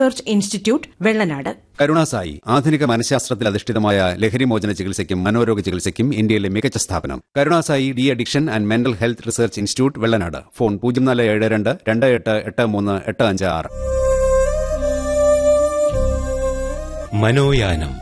research institute Vellanad കരുണാസായി ആധുനിക മനഃശാസ്ത്രത്തിൽ അധിഷ്ഠിതമായ ലഹരിമോചന ചികിത്സയ്ക്കും മനോരോഗ ചികിത്സയ്ക്കും ഇന്ത്യയിലെ മികച്ച സ്ഥാപനം Karunasai de addiction and mental health research institute Vellanad phone പൂജ്യം നാല് ഏഴ് രണ്ട് രണ്ട് എട്ട് എട്ട് മൂന്ന് എട്ട് അഞ്ച് ആറ് മനോയാനം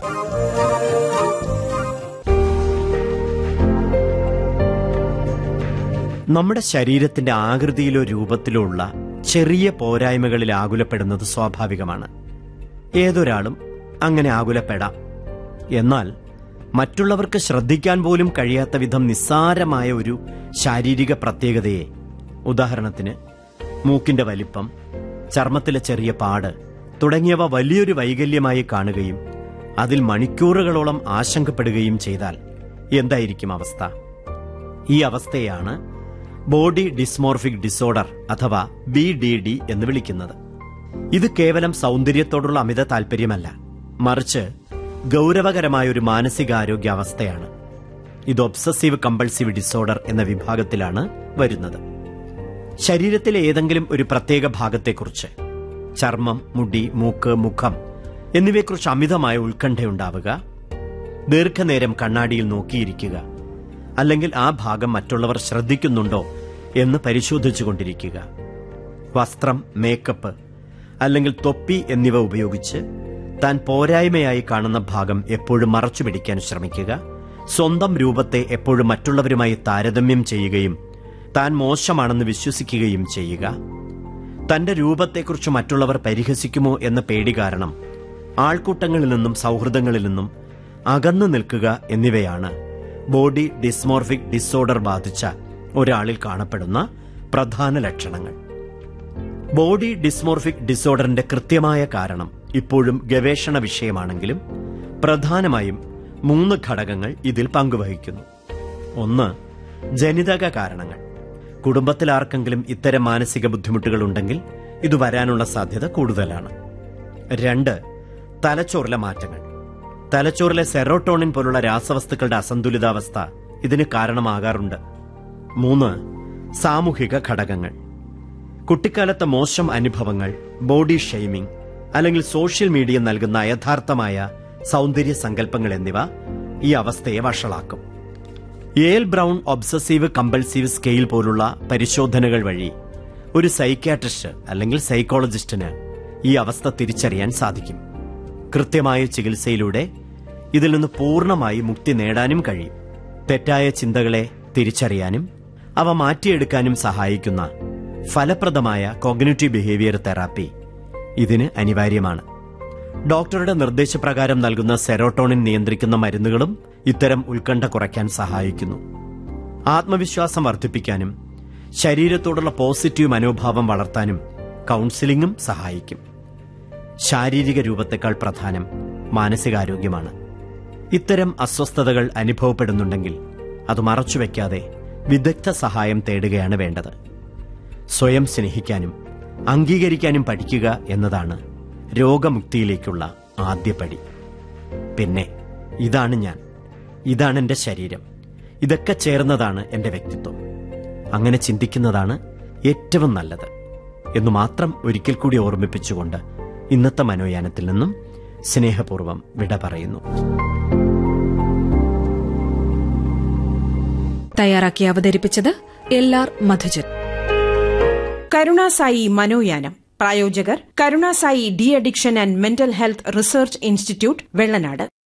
നമ്മുടെ ശരീരത്തിന്റെ ആകൃതിയിലോ രൂപത്തിലോ ഉള്ള ചെറിയ പോരായ്മകളിൽ ആകുലപ്പെടുന്നത് സ്വാഭാവികമാണ് ഏതൊരാളും അങ്ങനെ ആകുലപ്പെടാം എന്നാൽ മറ്റുള്ളവർക്ക് ശ്രദ്ധിക്കാൻ പോലും കഴിയാത്ത വിധം നിസ്സാരമായ ഒരു ശാരീരിക പ്രത്യേകതയെ ഉദാഹരണത്തിന് മൂക്കിന്റെ വലിപ്പം ചർമ്മത്തിലെ ചെറിയ പാട് തുടങ്ങിയവ വലിയൊരു വൈകല്യമായി കാണുകയും അതിൽ മണിക്കൂറുകളോളം ആശങ്കപ്പെടുകയും ചെയ്താൽ എന്തായിരിക്കും അവസ്ഥ ഈ അവസ്ഥയാണ് ബോഡി ഡിസ്മോർഫിക് ഡിസോർഡർ അഥവാ ബി ഡി ഡി എന്ന് വിളിക്കുന്നത് ഇത് കേവലം സൗന്ദര്യത്തോടുള്ള അമിത താൽപര്യമല്ല മറിച്ച് ഗൗരവകരമായ ഒരു മാനസികാരോഗ്യാവസ്ഥയാണ് ഇത് ഒബ്സസീവ് കമ്പൾസീവ് ഡിസോർഡർ എന്ന വിഭാഗത്തിലാണ് വരുന്നത് ശരീരത്തിലെ ഏതെങ്കിലും ഒരു പ്രത്യേക ഭാഗത്തെക്കുറിച്ച് ചർമ്മം മുടി മൂക്ക് മുഖം എന്നിവയെക്കുറിച്ച് അമിതമായ ഉത്കണ്ഠയുണ്ടാവുക ദീർഘനേരം കണ്ണാടിയിൽ നോക്കിയിരിക്കുക അല്ലെങ്കിൽ ആ ഭാഗം മറ്റുള്ളവർ ശ്രദ്ധിക്കുന്നുണ്ടോ എന്ന് പരിശോധിച്ചുകൊണ്ടിരിക്കുക വസ്ത്രം മേക്കപ്പ് അല്ലെങ്കിൽ തൊപ്പി എന്നിവ ഉപയോഗിച്ച് താൻ പോരായ്മയായി കാണുന്ന ഭാഗം എപ്പോഴും മറച്ചു പിടിക്കാൻ ശ്രമിക്കുക സ്വന്തം രൂപത്തെ എപ്പോഴും മറ്റുള്ളവരുമായി താരതമ്യം ചെയ്യുകയും താൻ മോശമാണെന്ന് വിശ്വസിക്കുകയും ചെയ്യുക തന്റെ രൂപത്തെക്കുറിച്ച് മറ്റുള്ളവർ പരിഹസിക്കുമോ എന്ന പേടി കാരണം ആൾക്കൂട്ടങ്ങളിൽ നിന്നും സൗഹൃദങ്ങളിൽ നിന്നും അകന്നു നിൽക്കുക എന്നിവയാണ് ബോഡി ഡിസ്മോർഫിക് ഡിസോർഡർ ബാധിച്ച ഒരാളിൽ കാണപ്പെടുന്ന പ്രധാന ലക്ഷണങ്ങൾ ബോഡി ഡിസ്മോർഫിക് ഡിസോർഡറിന്റെ കൃത്യമായ കാരണം ഇപ്പോഴും ഗവേഷണ വിഷയമാണെങ്കിലും പ്രധാനമായും മൂന്ന് ഘടകങ്ങൾ ഇതിൽ പങ്കുവഹിക്കുന്നു ഒന്ന് ജനിതക കാരണങ്ങൾ കുടുംബത്തിൽ ആർക്കെങ്കിലും ഇത്തരം മാനസിക ബുദ്ധിമുട്ടുകൾ ഉണ്ടെങ്കിൽ ഇത് വരാനുള്ള സാധ്യത കൂടുതലാണ് രണ്ട് തലച്ചോറിലെ മാറ്റങ്ങൾ തലച്ചോറിലെ സെറോട്ടോണിൻ പോലുള്ള രാസവസ്തുക്കളുടെ അസന്തുലിതാവസ്ഥ ഇതിന് കാരണമാകാറുണ്ട് മൂന്ന് സാമൂഹിക ഘടകങ്ങൾ കുട്ടിക്കാലത്തെ മോശം അനുഭവങ്ങൾ ബോഡി ഷെയ്മിംഗ് അല്ലെങ്കിൽ സോഷ്യൽ മീഡിയ നൽകുന്ന യഥാർത്ഥമായ സൗന്ദര്യ സങ്കല്പങ്ങൾ എന്നിവ ഈ അവസ്ഥയെ വഷളാക്കും ഏൽ ബ്രൗൺ ഒബ്സസീവ് കമ്പൾസീവ് സ്കെയിൽ പോലുള്ള പരിശോധനകൾ വഴി ഒരു സൈക്യാട്രിസ്റ്റ് അല്ലെങ്കിൽ സൈക്കോളജിസ്റ്റിന് ഈ അവസ്ഥ തിരിച്ചറിയാൻ സാധിക്കും കൃത്യമായ ചികിത്സയിലൂടെ ഇതിൽ നിന്ന് പൂർണ്ണമായി മുക്തി നേടാനും കഴിയും തെറ്റായ ചിന്തകളെ തിരിച്ചറിയാനും അവ മാറ്റിയെടുക്കാനും സഹായിക്കുന്ന ഫലപ്രദമായ കോഗ്നേറ്റീവ് ബിഹേവിയർ തെറാപ്പി ഇതിന് അനിവാര്യമാണ് ഡോക്ടറുടെ നിർദ്ദേശപ്രകാരം നൽകുന്ന സെറോട്ടോണിൻ നിയന്ത്രിക്കുന്ന മരുന്നുകളും ഇത്തരം ഉത്കണ്ഠ കുറയ്ക്കാൻ സഹായിക്കുന്നു ആത്മവിശ്വാസം വർദ്ധിപ്പിക്കാനും ശരീരത്തോടുള്ള പോസിറ്റീവ് മനോഭാവം വളർത്താനും കൗൺസിലിംഗും സഹായിക്കും ശാരീരിക രൂപത്തെക്കാൾ പ്രധാനം മാനസികാരോഗ്യമാണ് ഇത്തരം അസ്വസ്ഥതകൾ അനുഭവപ്പെടുന്നുണ്ടെങ്കിൽ അത് മറച്ചുവെക്കാതെ വിദഗ്ധ സഹായം തേടുകയാണ് വേണ്ടത് സ്വയം സ്നേഹിക്കാനും അംഗീകരിക്കാനും പഠിക്കുക എന്നതാണ് രോഗമുക്തിയിലേക്കുള്ള ആദ്യപടി പിന്നെ ഇതാണ് ഞാൻ ഇതാണ് എൻ്റെ ശരീരം ഇതൊക്കെ ചേർന്നതാണ് എൻ്റെ വ്യക്തിത്വം അങ്ങനെ ചിന്തിക്കുന്നതാണ് ഏറ്റവും നല്ലത് എന്നു മാത്രം ഒരിക്കൽ കൂടി ഓർമ്മിപ്പിച്ചുകൊണ്ട് ഇന്നത്തെ മനോയാനത്തിൽ നിന്നും സ്നേഹപൂർവ്വം വിട പറയുന്നു തയ്യാറാക്കി അവതരിപ്പിച്ചത് എൽ ആർ മധുജൻ കരുണാസായി മനോയാനം പ്രായോജകർ Karunasai de addiction and mental health research institute Vellanad